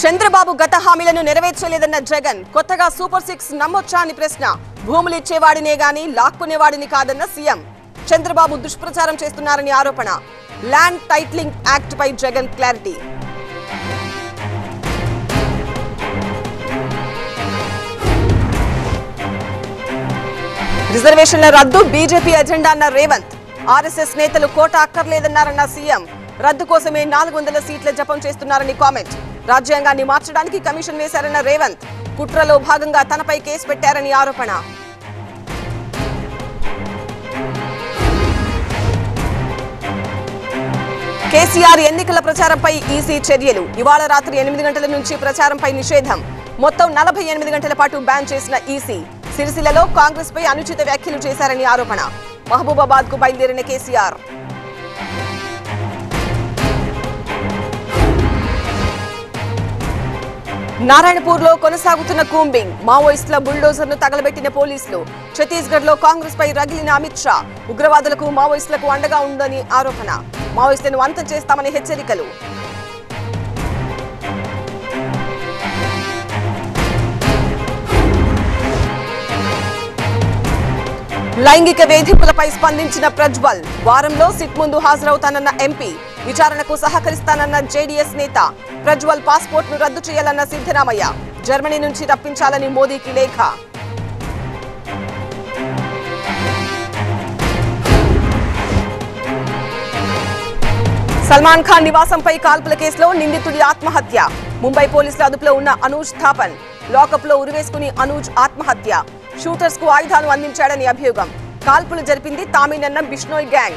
చంద్రబాబు గత హామీలను నెరవేర్చలేదన్న జగన్ కొత్తగా సూపర్ సిక్స్ నమ్మొచ్చా అని ప్రశ్న భూములు ఇచ్చేవాడినే గాని లాక్కునేవాడిని కాదన్న సీఎం చంద్రబాబు దుష్ప్రచారం చేస్తున్నారని ఆరోపణ ల్యాండ్ టైట్లింగ్ యాక్ట్ పై జగన్ క్లారిటీ రిజర్వేషన్ల రద్దు బీజేపీ ఎజెండా అన్న రేవంత్ ఆర్ఎస్ఎస్ నేతలు కోట అక్కర్లేదన్నారన్న సీఎం రద్దు కోసమే నాలుగు వందల సీట్ల జపం చేస్తున్నారని కామెంట్ రాజ్యాంగాన్ని మార్చడానికి కమిషన్ వేశారన్న రేవంత్ కుట్రలో భాగంగా తనపై కేసు పెట్టారని ఆరోపణ కేసీఆర్ ఎన్నికల ప్రచారంపై ఈసీ చర్యలు ఇవాళ రాత్రి ఎనిమిది గంటల నుంచి ప్రచారంపై నిషేధం మొత్తం నలభై ఎనిమిది గంటల పాటు బ్యాన్ చేసిన ఈసీ సిరిసిల్లలో కాంగ్రెస్ పై అనుచిత వ్యాఖ్యలు చేశారని ఆరోపణ మహబూబాబాద్ కు బయలుదేరిన కేసీఆర్ నారాయణపూర్ లో కొనసాగుతున్న కూంబింగ్ మావోయిస్టుల బుల్డోజర్ ను తగలబెట్టిన పోలీసులు ఛత్తీస్గఢ్ లో కాంగ్రెస్ పై రగిలిన అమిత్ షా ఉగ్రవాదులకు మావోయిస్టులకు అండగా ఉందని ఆరోపణ మావోయిస్టులను అంతం చేస్తామని హెచ్చరికలు లైంగిక వేధింపులపై స్పందించిన ప్రజ్వల్ వారంలో సిట్ ముందు హాజరవుతానన్న ఎంపీ విచారణకు సహకరిస్తానన్న జేడీఎస్ నేత ప్రజ్వల్ పాస్పోర్ట్ ను రద్దు చేయాలన్న సిద్ధరామయ్య జర్మనీ నుంచి రప్పించాలని మోదీకి లేఖ సల్మాన్ ఖాన్ నివాసంపై కాల్పుల కేసులో నిందితుడి ఆత్మహత్య ముంబై పోలీసుల అదుపులో ఉన్న అనూజ్ థాపన్ లాకప్ లో ఉరివేసుకుని అనూజ్ ఆత్మహత్య షూటర్స్ కు ఆయుధాలు అందించాడని అభియోగం కాల్పులు జరిపింది తామినన్న బిష్నోయ్ గ్యాంగ్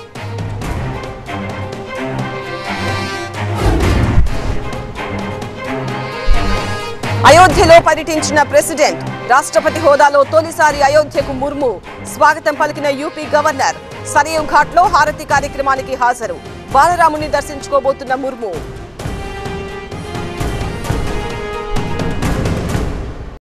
అయోధ్యలో పర్యటించిన ప్రెసిడెంట్ రాష్ట్రపతి హోదాలో తొలిసారి అయోధ్యకు ముర్ము స్వాగతం పలికిన యూపీ గవర్నర్ సరయూ ఘాట్ లో హారతి కార్యక్రమానికి హాజరు బాలరాముని దర్శించుకోబోతున్న ముర్ము